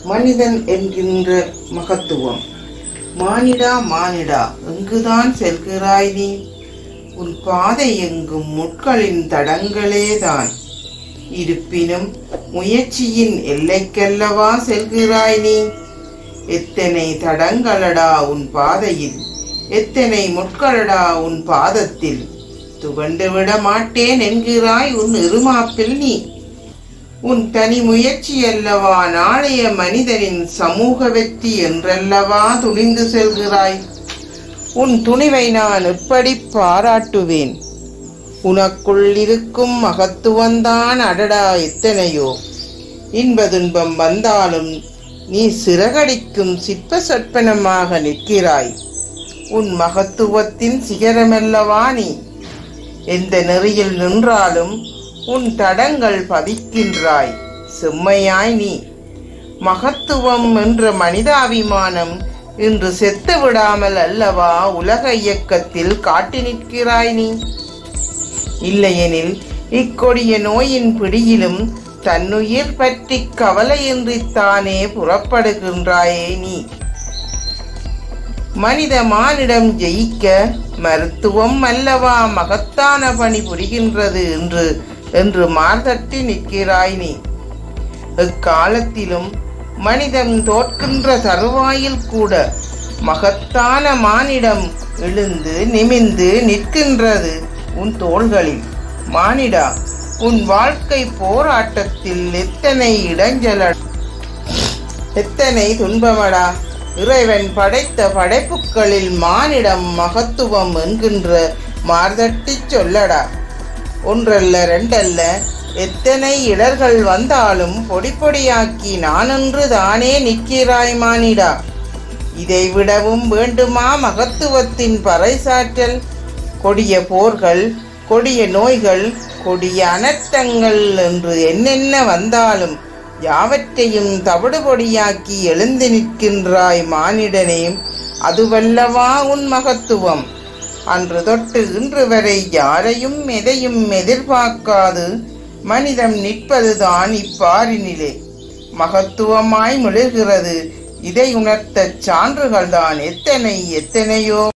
மனிதன் என்கின்ற மகத்துவம் மானிடா மானிடா எங்குதான் செல்கிறாய் நீ உன் பாதை எங்கும் முட்களின் தடங்களேதான் இருப்பினும் முயற்சியின் எல்லைக்கல்லவா செல்கிறாய் நீ எத்தனை தடங்களடா உன் பாதையில் எத்தனை முட்களடா உன் பாதத்தில் துவண்டு விட மாட்டேன் என்கிறாய் உன் இருமாப்பில் நீ உன் தனி முயற்சி அல்லவா நாளைய மனிதனின் சமூக வெற்றி என்றல்லவா துணிந்து செல்கிறாய் உன் துணிவை நான் எப்படி பாராட்டுவேன் உனக்குள் இருக்கும் மகத்துவந்தான் அடடா எத்தனையோ இன்ப துன்பம் வந்தாலும் நீ சிறகடிக்கும் சிற்ப சொற்பனமாக நிற்கிறாய் உன் மகத்துவத்தின் சிகரமல்லவா நீ எந்த நெறியில் நின்றாலும் உன் தடங்கள் பதிக்கின்றாய் செம்மையாய் நீ மகத்துவம் என்ற மனிதாபிமானம் இன்று செத்து விடாமல் அல்லவா உலக இயக்கத்தில் காட்டி நிற்கிறாய் நீ இல்லையெனில் இக்கொடிய நோயின் பிடியிலும் தன்னுயிர் பற்றி கவலையின்றித்தானே புறப்படுகின்றாயே நீ மனித மானிடம் ஜெயிக்க மருத்துவம் அல்லவா மகத்தான பணி புரிகின்றது என்று என்று மார்தட்டி நிற்கிறாய் நீ எக்காலத்திலும் மனிதன் தோற்கின்ற தருவாயில் கூட மகத்தான மானிடம் எழுந்து நிமிந்து நிற்கின்றது உன் தோள்களில் மானிடா உன் வாழ்க்கை போராட்டத்தில் எத்தனை இடைஞ்சல எத்தனை துன்பமடா இறைவன் படைத்த படைப்புகளில் மானிடம் மகத்துவம் என்கின்ற மார்தட்டி சொல்லடா ஒன்றல்ல ரெண்டல்ல எத்தனை இடர்கள் வந்தாலும் பொடி பொடியாக்கி நானென்று தானே நிற்கிறாய் மானிடா இதை விடவும் வேண்டுமா மகத்துவத்தின் பறைசாற்றல் கொடிய போர்கள் கொடிய நோய்கள் கொடிய அனர்த்தங்கள் என்று என்னென்ன வந்தாலும் யாவற்றையும் தவிடுபொடியாக்கி எழுந்து நிற்கின்றாய் மானிடனே அதுவல்லவா உன் மகத்துவம் அன்று தொட்டு இன்று வரை யாரையும் எதையும் எதிர்பார்க்காது மனிதம் நிற்பதுதான் இப்பாரினிலே மகத்துவமாய் மிளர்கிறது இதை உணர்த்த சான்றுகள்தான் எத்தனை எத்தனையோ